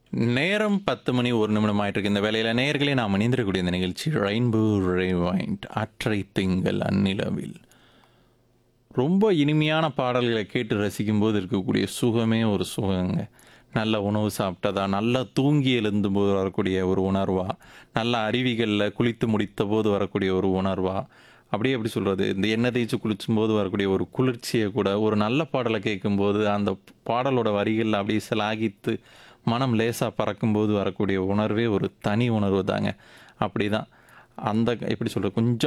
நேரம் 10 மணி 1 நிமிடம் ஆயிட்டிருக்கு. இந்த வேளையில நேயர்களே நாம் இணைந்திருக்கக்கூடிய இந்த நிகழ்ச்சி ரெயின்போ ரிவைண்ட் அற்றை திங்கள் அந்நிலவில். ரொம்ப இனிமையான பாடல்களை கேட்டு ரசிக்கும்போது இருக்கக்கூடிய சுகமே ஒரு சுகங்க. நல்ல உணவு சாப்பிட்டதா, நல்லா தூங்கி எழுந்தபோது வரக்கூடிய ஒரு உணர்வா, நல்ல அருவிகள்ல குளித்து முடித்தபோது வரக்கூடிய ஒரு உணர்வா, அப்படியே எப்படி சொல்றது, இந்த எண்ணெய் தேய்ச்சு குளிச்சும்போது வரக்கூடிய ஒரு குளிர்ச்சிய கூட ஒரு நல்ல பாடல கேட்கும்போது, அந்த பாடலோட வரிகள்ல அப்படியே சிலாகித்து மனம் லேசா பறக்கும்போது வரக்கூடிய உணர்வே ஒரு தனி உணர்வு தாங்க. அப்படிதான். அந்த எப்படி சொல்றது, கொஞ்சம்